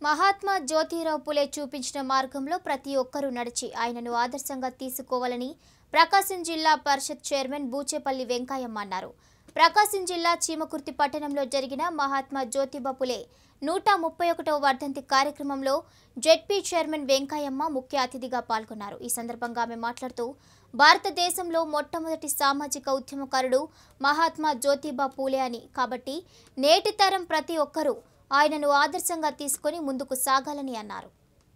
మహాత్మా జ్యోతిరావు పులే చూపించిన మార్గంలో ప్రతి ఒక్కరూ నడిచి ఆయనను ఆదర్శంగా తీసుకోవాలని ప్రకాశం జిల్లా పరిషత్ చైర్మన్ బూచేపల్లి వెంకయ్యమ్మ అన్నారు ప్రకాశం జిల్లా చీమకుర్తి పట్టణంలో జరిగిన మహాత్మా జ్యోతిబా పులే నూట ముప్పై ఒకటవ వర్ధంతి కార్యక్రమంలో జెడ్పీ చైర్మన్ వెంకయ్యమ్మ ముఖ్య అతిథిగా పాల్గొన్నారు ఈ సందర్భంగా ఆమె మాట్లాడుతూ భారతదేశంలో మొట్టమొదటి సామాజిక ఉద్యమకారుడు మహాత్మా జ్యోతిబా పూలే అని కాబట్టి నేటి తరం ప్రతి ఒక్కరూ ఆయనను ఆదర్శంగా తీసుకొని ముందుకు సాగాలని అన్నారు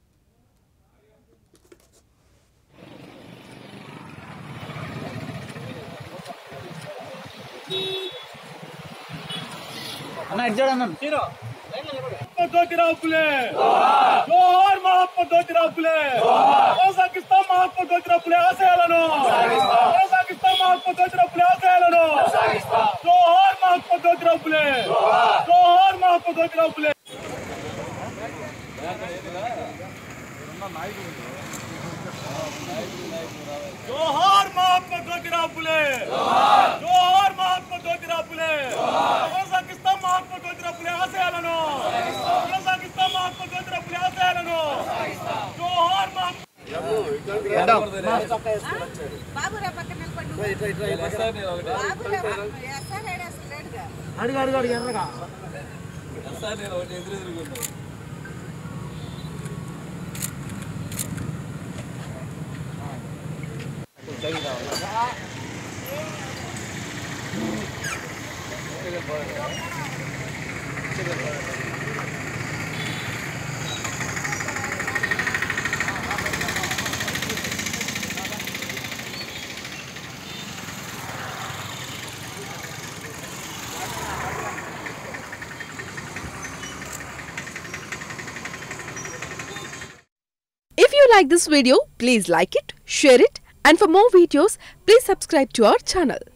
అన్న ఇటు చూడన్న महात्मा ज्योतिराव फुले जोहार महात्मा ज्योतिराव फुले కొనసాగిస్తాం మహాత్మా జ్యోతిరావు ఫులే ఆశయాలను కొనసాగిస్తాం మహాత్మా జ్యోతిరావు ఫులే ఆశయాలను జోహార్ మహాత్మా జ్యోతిరావు ఫులే జోహార్ మహాత్మా జ్యోతిరావు ఫులే జోహార్ మహాత్మా జ్యోతిరావు ఫులే జోహార్ మహాత్మా జ్యోతిరావు ఫులే కొనసాగిస్తాం మహాత్మా జ్యోతిరావు ఫులే ఆశయాలను కొనసాగిస్తాం మహాత్మా జ్యోతిరావు ఫులే ఆశయాలను జోహార్ మహాత్మా బాబురా పక్కన నిలబడి బాబురా ఎస్ఆర్ హైడ్ అసలు లేడుగా అడిగి అడిగి అడిగి ఎర్రగా If you like this video, please like it, share it, and for more videos, please subscribe to our channel.